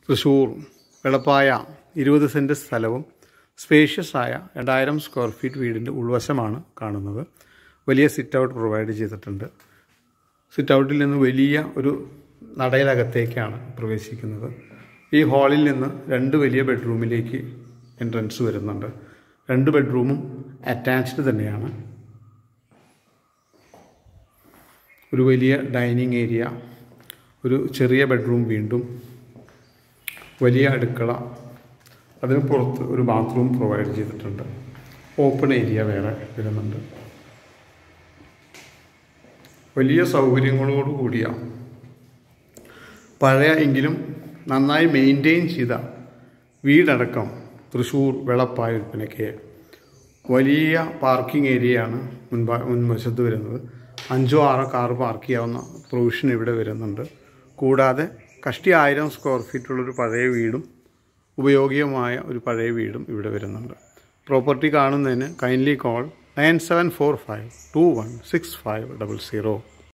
തൃശ്ശൂർ വെളപ്പായ ഇരുപത് സെൻറ്റ് സ്ഥലവും സ്പേഷ്യസ് ആയ രണ്ടായിരം സ്ക്വയർ ഫീറ്റ് വീടിൻ്റെ ഉൾവശമാണ് കാണുന്നത് വലിയ സിറ്റ് ഔട്ട് പ്രൊവൈഡ് ചെയ്തിട്ടുണ്ട് സിറ്റ് ഔട്ടിൽ നിന്ന് വലിയ ഒരു നടയിലകത്തേക്കാണ് പ്രവേശിക്കുന്നത് ഈ ഹാളിൽ നിന്ന് രണ്ട് വലിയ ബെഡ്റൂമിലേക്ക് എൻട്രൻസ് വരുന്നുണ്ട് രണ്ട് ബെഡ്റൂമും അറ്റാച്ച്ഡ് തന്നെയാണ് ഒരു വലിയ ഡൈനിങ് ഏരിയ ഒരു ചെറിയ ബെഡ്റൂം വീണ്ടും വലിയ അടുക്കള അതിന് പുറത്ത് ഒരു ബാത്റൂം പ്രൊവൈഡ് ചെയ്തിട്ടുണ്ട് ഓപ്പൺ ഏരിയ വേറെ വരുന്നുണ്ട് വലിയ സൗകര്യങ്ങളോട് കൂടിയ പഴയ എങ്കിലും നന്നായി മെയിൻറ്റെയിൻ ചെയ്ത വീടടക്കം തൃശ്ശൂർ വെളപ്പായ വിൽപ്പനയ്ക്ക് വലിയ പാർക്കിംഗ് ഏരിയയാണ് മുൻപാ മുൻവശത്ത് വരുന്നത് അഞ്ചോ ആറോ കാർ പാർക്ക് ചെയ്യാവുന്ന പ്രൊവിഷൻ ഇവിടെ വരുന്നുണ്ട് കൂടാതെ കഷ്ടി ആയിരം സ്ക്വയർ ഫീറ്റുള്ളൊരു പഴയ വീടും ഉപയോഗീയമായ ഒരു പഴയ വീടും ഇവിടെ വരുന്നുണ്ട് പ്രോപ്പർട്ടി കാണുന്നതിന് kindly call nine seven four five two one six five double zero